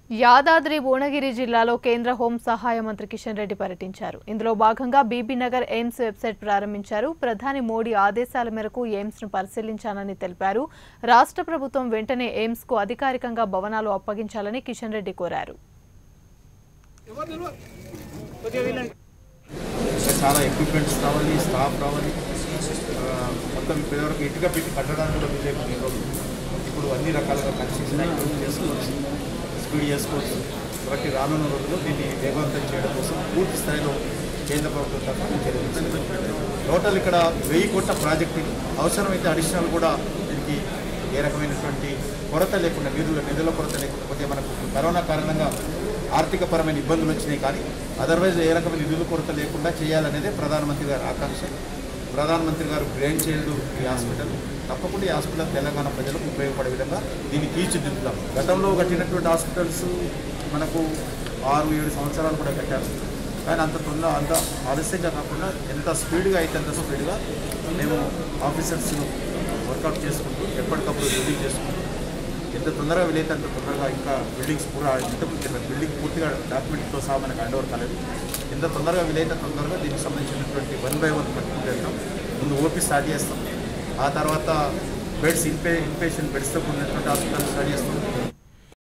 యాదాద్రి భువనగిరి జిల్లాలో కేంద్ర హోం సహాయ మంత్రి కిషన్ రెడ్డి పర్యటించారు ఇందులో భాగంగా బీబీనగర్ ఎయిమ్స్ వెబ్సైట్ ప్రారంభించారు ప్రధాని మోడీ ఆదేశాల మేరకు ఎయిమ్స్ ను పరిశీలించానని తెలిపారు రాష్ట్ర ప్రభుత్వం వెంటనే ఎయిమ్స్ కు అధికారికంగా భవనాలు అప్పగించాలని కిషన్ రెడ్డి కోరారు ఇంకా చాలా ఎక్విప్మెంట్స్ రావాలి స్టాఫ్ రావాలి ఆ, మొత్తం ఇప్పటివరకు ఇటుక పెట్టి కట్టడానికి కూడా విజయపం ఈరోజు ఇప్పుడు అన్ని రకాలుగా కన్స్ట్రక్షన్ యాక్టివిటీ చేసుకోవచ్చు స్పీడ్ చేసుకోవచ్చు కాబట్టి రానున్న రోజుల్లో దీన్ని వేగవంతం చేయడం కోసం పూర్తి స్థాయిలో కేంద్ర ప్రభుత్వం తరఫున చర్యలు తీసుకుంటుంది. టోటల్ ఇక్కడ వెయ్యి కోట్ల ప్రాజెక్టు ఇది. అవసరమైతే అడిషనల్ కూడా దీనికి ఏ రకమైనటువంటి కొరత లేకుండా నిధుల నిధుల కొరత లేకుండా కొద్దిగా మనకు కరోనా కారణంగా ఆర్థికపరమైన ఇబ్బందులు వచ్చినాయి కానీ అదర్వైజ్ ఏ రకమైన నిధుల కొరత లేకుండా చేయాలనేదే ప్రధానమంత్రి గారి ఆకాంక్ష ప్రధానమంత్రి గారు బ్రెయిన్ చైల్డ్ ఈ హాస్పిటల్ తప్పకుండా ఈ హాస్పిటల్ తెలంగాణ ప్రజలకు ఉపయోగపడే విధంగా దీన్ని తీర్చిదిద్దుతాం గతంలో కట్టినటువంటి హాస్పిటల్స్ మనకు ఆరు ఏడు సంవత్సరాలు కూడా కట్టారు కానీ అంత తొందర అంత ఆలస్యంగా కాకుండా ఎంత స్పీడ్గా అయితే అంత స్పీడ్గా మేము ఆఫీసర్స్ను వర్కౌట్ చేసుకుంటూ ఎప్పటికప్పుడు రివ్యూ చేసుకుంటూ ఎంత తొందరగా వీలైతే అంత తొందరగా ఇంకా బిల్డింగ్స్ పూరా ఎంత బిల్డింగ్ పూర్తిగా డాక్యుమెంట్తో సహా మనకు హ్యాండ్ ఓవర్ కాలేదు ఎంత తొందరగా వీలైతే అంత తొందరగా దీనికి సంబంధించినటువంటి వన్ బై వన్ పట్టుకుంటూ వెళ్తాం ముందు ఓపీ స్టార్ట్ చేస్తాం ఆ తర్వాత బెడ్స్ ఇన్పే ఇన్పేషెంట్ బెడ్స్తో కూడినటువంటి హాస్పిటల్ స్టార్ట్ చేస్తాం